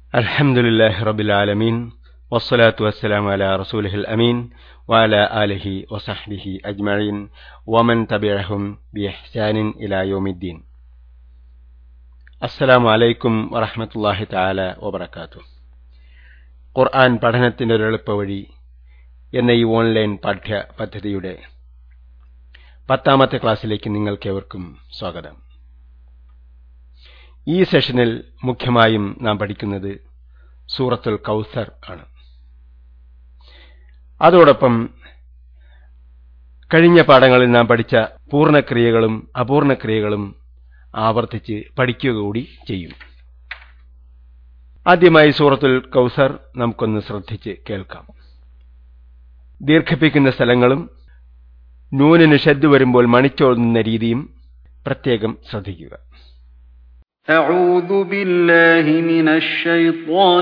الحمد لله رب العالمين والصلاة والسلام على رسوله الأمين وعلى آله وصحبه أجمعين ومن تبعهم بإحسان إلى يوم الدين السلام عليكم ورحمة الله تعالى وبركاته ഖുർആൻ പഠനത്തിന്റെ ഒരു എളുപ്പവഴി എന്ന ഈ ഓൺലൈൻ പാഠ്യ പദ്ധതിയുടെ പത്താമത്തെ ക്ലാസ്സിലേക്ക് നിങ്ങൾക്കേവർക്കും സ്വാഗതം ഈ സെഷനിൽ മുഖ്യമായും നാം പഠിക്കുന്നത് സൂറത്തുൽ കൗസർ ആണ് അതോടൊപ്പം കഴിഞ്ഞ പാഠങ്ങളിൽ നാം പഠിച്ച പൂർണ്ണക്രിയകളും അപൂർണക്രിയകളും ആവർത്തിച്ച് പഠിക്കുക കൂടി ചെയ്യും ആദ്യമായി സൂറത്തുൽ കൗസർ നമുക്കൊന്ന് ശ്രദ്ധിച്ച് കേൾക്കാം ദീർഘിപ്പിക്കുന്ന സ്ഥലങ്ങളും നൂനിന് ഷെദ് വരുമ്പോൾ മണിച്ചോതുന്ന രീതിയും പ്രത്യേകം ശ്രദ്ധിക്കുക أعوذ بالله من الشيطان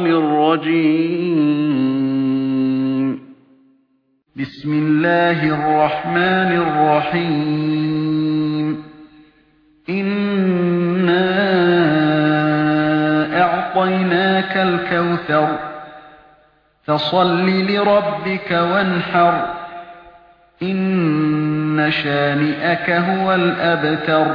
الرجيم بسم الله الرحمن الرحيم إنا أعطيناك الكوثر فصل لربك وانحر إن شانئك هو الأبتر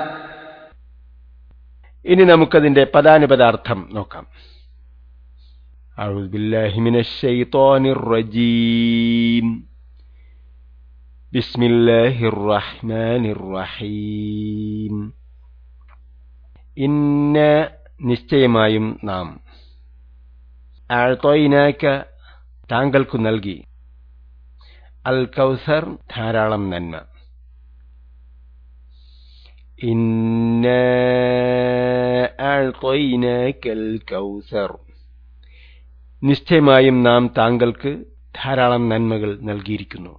ഇനി നമുക്കതിന്റെ പദാനുപദാർത്ഥം നോക്കാം أعوذ بالله من الشيطان الرجيم بسم الله الرحمن الرحيم ഇന്ന നിശ്ചയമായും നാം ആഴ്ത്തോയിനാക്ക താങ്കൾക്കു നൽകി അൽ കൗസർ ധാരാളം നന്മ ഇന്ന ആഴ്ത്തോയിനാക്കൽ കൗസർ നിശ്ചയമായും നാം താങ്കൾക്ക് ധാരാളം നന്മകൾ നൽകിയിരിക്കുന്നു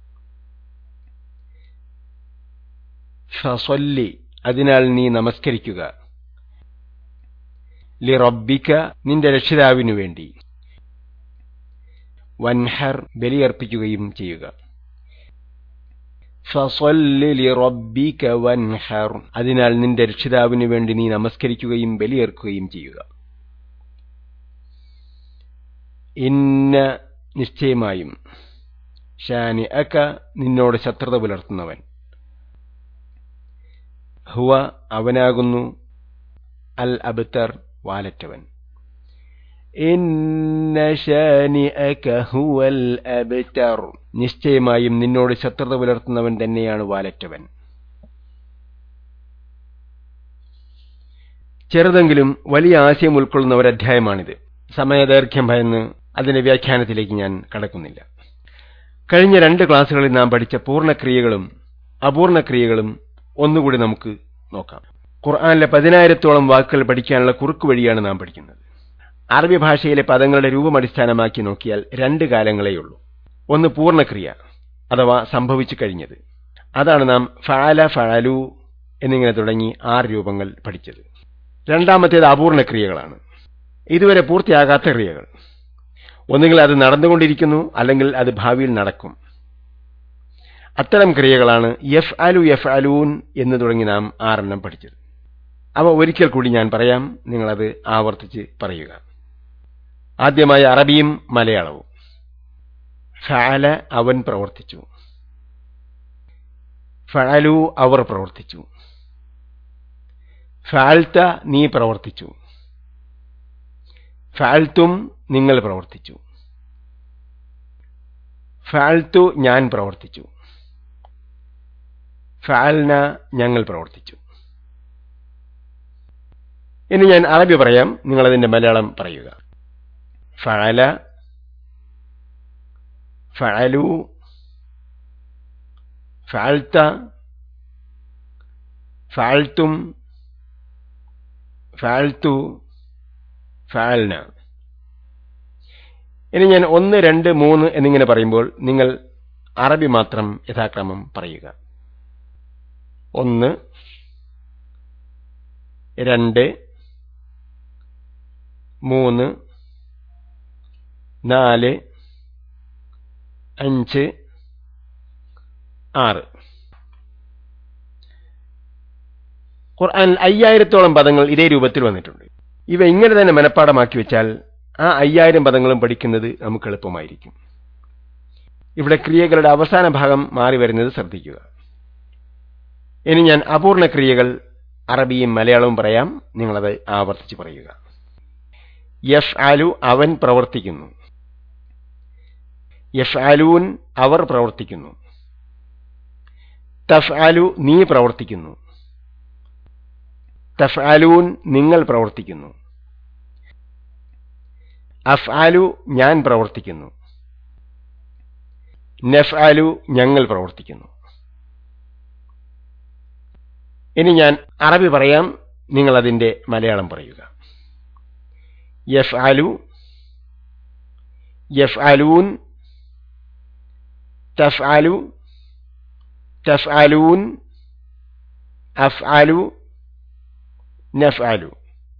ഫസൊല്ലി അതിനാൽ നീ നമസ്കരിക്കുക ലി റബ്ബിക്ക നിന്റെ രക്ഷിതാവിനു വേണ്ടി വൻഹർ ബലിയർപ്പിക്കുകയും ചെയ്യുക ഫസൊല്ലി ലി റബ്ബിക്ക വൻഹർ അതിനാൽ നിന്റെ രക്ഷിതാവിനു വേണ്ടി നീ നമസ്കരിക്കുകയും ബലിയേർക്കുകയും ചെയ്യുക ഇന്ന നിശ്ചയമായും ഷാനി അക്ക നിന്നോട് ശത്രുത പുലർത്തുന്നവൻ ഹുവ അവനാകുന്നു അൽ അബ്തർ വാലറ്റവൻ ഹുവൽ അബ്തർ നിശ്ചയമായും നിന്നോട് ശത്രുത പുലർത്തുന്നവൻ തന്നെയാണ് വാലറ്റവൻ ചെറുതെങ്കിലും വലിയ ആശയം ഉൾക്കൊള്ളുന്ന ഒരു അധ്യായമാണിത് സമയദൈർഘ്യം ഭയന്ന് അതിന്റെ വ്യാഖ്യാനത്തിലേക്ക് ഞാൻ കടക്കുന്നില്ല കഴിഞ്ഞ രണ്ട് ക്ലാസ്സുകളിൽ നാം പഠിച്ച പൂർണ്ണക്രിയകളും അപൂർണക്രിയകളും ഒന്നുകൂടി നമുക്ക് നോക്കാം ഖുർആാനിലെ പതിനായിരത്തോളം വാക്കുകൾ പഠിക്കാനുള്ള കുറുക്ക് വഴിയാണ് നാം പഠിക്കുന്നത് അറബി ഭാഷയിലെ പദങ്ങളുടെ രൂപം അടിസ്ഥാനമാക്കി നോക്കിയാൽ രണ്ട് കാലങ്ങളെയുള്ളൂ ഒന്ന് പൂർണ്ണക്രിയ അഥവാ സംഭവിച്ചു കഴിഞ്ഞത് അതാണ് നാം ഫാല ഫാലു എന്നിങ്ങനെ തുടങ്ങി ആറ് രൂപങ്ങൾ പഠിച്ചത് രണ്ടാമത്തേത് അപൂർണക്രിയകളാണ് ഇതുവരെ പൂർത്തിയാകാത്ത ക്രിയകൾ ഒന്നുകിൽ അത് നടന്നുകൊണ്ടിരിക്കുന്നു അല്ലെങ്കിൽ അത് ഭാവിയിൽ നടക്കും അത്തരം ക്രിയകളാണ് എഫ് അലു എഫ് അലൂൻ എന്ന് തുടങ്ങി നാം ആറെണ്ണം പഠിച്ചത് അവ ഒരിക്കൽ കൂടി ഞാൻ പറയാം നിങ്ങളത് ആവർത്തിച്ച് പറയുക ആദ്യമായി അറബിയും മലയാളവും ഫാല അവൻ പ്രവർത്തിച്ചു ഫഅലു അവർ പ്രവർത്തിച്ചു ഫാൽത്ത നീ പ്രവർത്തിച്ചു ഫാൽത്തും നിങ്ങൾ പ്രവർത്തിച്ചു ഫാൽത്തു ഞാൻ പ്രവർത്തിച്ചു ഫാൽന ഞങ്ങൾ പ്രവർത്തിച്ചു ഇനി ഞാൻ അറബി പറയാം നിങ്ങളതിന്റെ മലയാളം പറയുക ഫഅല ഫഅലു ഫഅൽത്ത ഫഅൽത്തും ഫഅൽത്തു ഫഅൽന ഇനി ഞാൻ ഒന്ന് രണ്ട് മൂന്ന് എന്നിങ്ങനെ പറയുമ്പോൾ നിങ്ങൾ അറബി മാത്രം യഥാക്രമം പറയുക ഒന്ന് രണ്ട് മൂന്ന് നാല് അഞ്ച് ആറ് ഖുർആൻ അയ്യായിരത്തോളം പദങ്ങൾ ഇതേ രൂപത്തിൽ വന്നിട്ടുണ്ട് ഇവ ഇങ്ങനെ തന്നെ മനഃപ്പാടമാക്കി വെച്ചാൽ ആ അയ്യായിരം പദങ്ങളും പഠിക്കുന്നത് നമുക്ക് എളുപ്പമായിരിക്കും ഇവിടെ ക്രിയകളുടെ അവസാന ഭാഗം മാറി വരുന്നത് ശ്രദ്ധിക്കുക ഇനി ഞാൻ അപൂർണ ക്രിയകൾ അറബിയും മലയാളവും പറയാം നിങ്ങളത് ആവർത്തിച്ച് പറയുക യഫ് ആലു അവൻ പ്രവർത്തിക്കുന്നു യഫ് ആലൂൻ അവർ പ്രവർത്തിക്കുന്നു തഫ് ആലു നീ പ്രവർത്തിക്കുന്നു തഫ് ആലൂൻ നിങ്ങൾ പ്രവർത്തിക്കുന്നു അഫ് ആലു ഞാൻ പ്രവർത്തിക്കുന്നു നഫ് ആലു ഞങ്ങൾ പ്രവർത്തിക്കുന്നു ഇനി ഞാൻ അറബി പറയാം നിങ്ങൾ അതിന്റെ മലയാളം പറയുക യഫ് ആലു യഫ് ആലൂൻ തഫ് ആലു തഫ് ആലൂൻ അഫ് ആലു നഫ് ആലു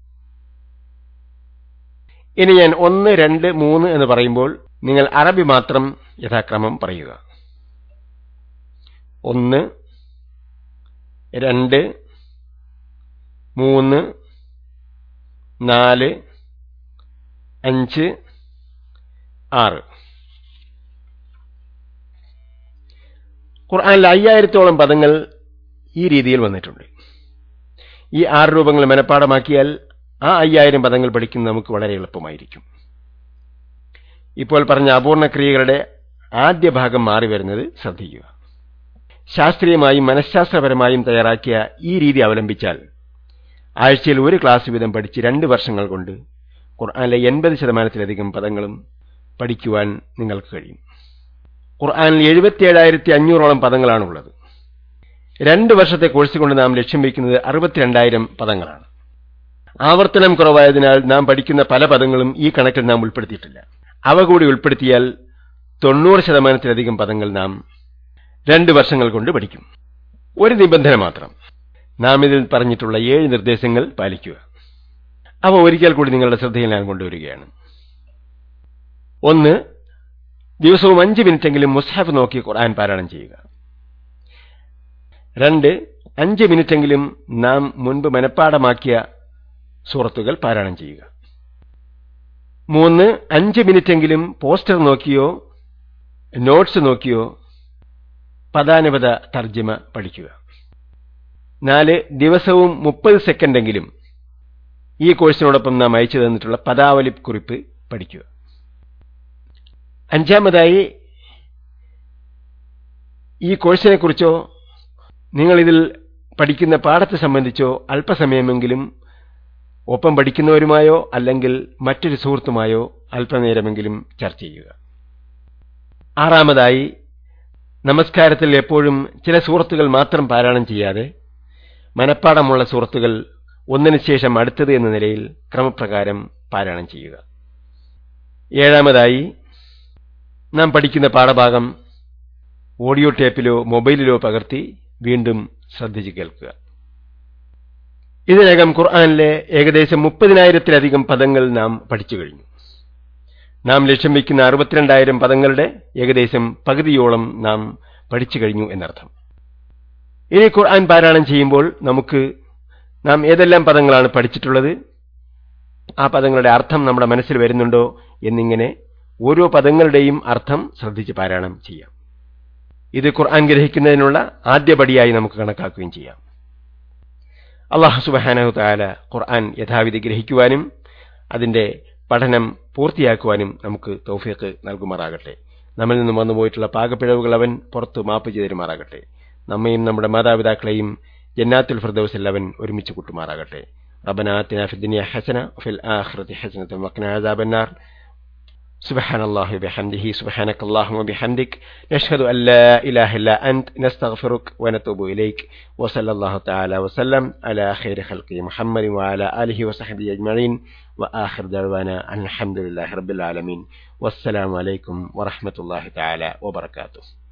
ഇനി ഞാൻ ഒന്ന് രണ്ട് മൂന്ന് എന്ന് പറയുമ്പോൾ നിങ്ങൾ അറബി മാത്രം യഥാക്രമം പറയുക ഒന്ന് രണ്ട് മൂന്ന് നാല് അഞ്ച് ആറ് ഖുർആനിൽ അയ്യായിരത്തോളം പദങ്ങൾ ഈ രീതിയിൽ വന്നിട്ടുണ്ട് ഈ ആറ് രൂപങ്ങൾ മനഃപ്പാടമാക്കിയാൽ ആ അയ്യായിരം പദങ്ങൾ പഠിക്കുന്നത് നമുക്ക് വളരെ എളുപ്പമായിരിക്കും ഇപ്പോൾ പറഞ്ഞ അപൂർണ ക്രിയകളുടെ ആദ്യ ഭാഗം മാറി വരുന്നത് ശ്രദ്ധിക്കുക ശാസ്ത്രീയമായും മനഃശാസ്ത്രപരമായും തയ്യാറാക്കിയ ഈ രീതി അവലംബിച്ചാൽ ആഴ്ചയിൽ ഒരു ക്ലാസ് വീതം പഠിച്ച് രണ്ട് വർഷങ്ങൾ കൊണ്ട് ഖുർആനിലെ എൺപത് ശതമാനത്തിലധികം പദങ്ങളും പഠിക്കുവാൻ നിങ്ങൾക്ക് കഴിയും ഖുർആനിൽ എഴുപത്തിയേഴായിരത്തി അഞ്ഞൂറോളം പദങ്ങളാണുള്ളത് രണ്ട് വർഷത്തെ കോഴ്സ് കൊണ്ട് നാം ലക്ഷ്യം വയ്ക്കുന്നത് അറുപത്തിരണ്ടായിരം പദങ്ങളാണ് ആവർത്തനം കുറവായതിനാൽ നാം പഠിക്കുന്ന പല പദങ്ങളും ഈ കണക്കിൽ നാം ഉൾപ്പെടുത്തിയിട്ടില്ല അവ കൂടി ഉൾപ്പെടുത്തിയാൽ തൊണ്ണൂറ് ശതമാനത്തിലധികം പദങ്ങൾ നാം രണ്ട് വർഷങ്ങൾ കൊണ്ട് പഠിക്കും ഒരു നിബന്ധന മാത്രം നാം ഇതിൽ പറഞ്ഞിട്ടുള്ള ഏഴ് നിർദ്ദേശങ്ങൾ പാലിക്കുക അവ ഒരിക്കൽ കൂടി നിങ്ങളുടെ ശ്രദ്ധയിൽ ഞാൻ കൊണ്ടുവരികയാണ് ഒന്ന് ദിവസവും അഞ്ച് മിനിറ്റെങ്കിലും മുസ്ഹാഫ് നോക്കി ഖുർആൻ പാരായണം ചെയ്യുക രണ്ട് അഞ്ച് മിനിറ്റെങ്കിലും നാം മുൻപ് മനഃപ്പാടമാക്കിയ സൂറത്തുകൾ പാരായണം ചെയ്യുക മൂന്ന് അഞ്ച് മിനിറ്റെങ്കിലും പോസ്റ്റർ നോക്കിയോ നോട്ട്സ് നോക്കിയോ പദാനുപത തർജ്ജമ പഠിക്കുക നാല് ദിവസവും മുപ്പത് സെക്കൻഡെങ്കിലും ഈ കോഴ്സിനോടൊപ്പം നാം അയച്ചു തന്നിട്ടുള്ള പദാവലി കുറിപ്പ് പഠിക്കുക അഞ്ചാമതായി ഈ കോഴ്സിനെക്കുറിച്ചോ നിങ്ങളിതിൽ പഠിക്കുന്ന പാഠത്തെ സംബന്ധിച്ചോ അല്പസമയമെങ്കിലും ഒപ്പം പഠിക്കുന്നവരുമായോ അല്ലെങ്കിൽ മറ്റൊരു സുഹൃത്തുമായോ അല്പനേരമെങ്കിലും ചർച്ച ചെയ്യുക ആറാമതായി നമസ്കാരത്തിൽ എപ്പോഴും ചില സുഹൃത്തുക്കൾ മാത്രം പാരായണം ചെയ്യാതെ മനഃപ്പാടമുള്ള സുഹൃത്തുക്കൾ ഒന്നിനു ശേഷം അടുത്തത് എന്ന നിലയിൽ ക്രമപ്രകാരം പാരായണം ചെയ്യുക ഏഴാമതായി നാം പഠിക്കുന്ന പാഠഭാഗം ഓഡിയോ ടേപ്പിലോ മൊബൈലിലോ പകർത്തി വീണ്ടും ശ്രദ്ധിച്ച് കേൾക്കുക ഇതിനകം ഖുർആനിലെ ഏകദേശം മുപ്പതിനായിരത്തിലധികം പദങ്ങൾ നാം പഠിച്ചു കഴിഞ്ഞു നാം ലക്ഷ്യം വയ്ക്കുന്ന അറുപത്തിരണ്ടായിരം പദങ്ങളുടെ ഏകദേശം പകുതിയോളം നാം പഠിച്ചു കഴിഞ്ഞു എന്നർത്ഥം ഇനി ഖുർആൻ പാരായണം ചെയ്യുമ്പോൾ നമുക്ക് നാം ഏതെല്ലാം പദങ്ങളാണ് പഠിച്ചിട്ടുള്ളത് ആ പദങ്ങളുടെ അർത്ഥം നമ്മുടെ മനസ്സിൽ വരുന്നുണ്ടോ എന്നിങ്ങനെ ഓരോ പദങ്ങളുടെയും അർത്ഥം ശ്രദ്ധിച്ച് പാരായണം ചെയ്യാം ഇത് ഖുർആൻ ഗ്രഹിക്കുന്നതിനുള്ള ആദ്യപടിയായി നമുക്ക് കണക്കാക്കുകയും ചെയ്യാം അള്ളാഹു സുബഹാനഹു താല ഖുർആൻ യഥാവിധി ഗ്രഹിക്കുവാനും അതിന്റെ പഠനം പൂർത്തിയാക്കുവാനും നമുക്ക് തൗഫീഖ് നൽകുമാറാകട്ടെ നമ്മിൽ നിന്നും വന്നുപോയിട്ടുള്ള പാകപ്പിഴവുകൾ അവൻ പുറത്തു മാപ്പ് ചെയ്തരുമാറാകട്ടെ നമ്മയും നമ്മുടെ മാതാപിതാക്കളെയും ജന്നാത്തുൽ ഫിർദൗസിൽ അവൻ ഒരുമിച്ച് കൂട്ടുമാറാകട്ടെ ربنا آتنا في الدنيا حسنة وفي الآخرة حسنة وقنا عذاب النار سبحان الله وبحمده سبحانك اللهم وبحمدك نشهد أن لا إله إلا أنت نستغفرك ونتوب إليك وصلى الله تعالى وسلم على خير خلقه محمد وعلى آله وصحبه أجمعين وآخر دعوانا أن الحمد لله رب العالمين والسلام عليكم ورحمة الله تعالى وبركاته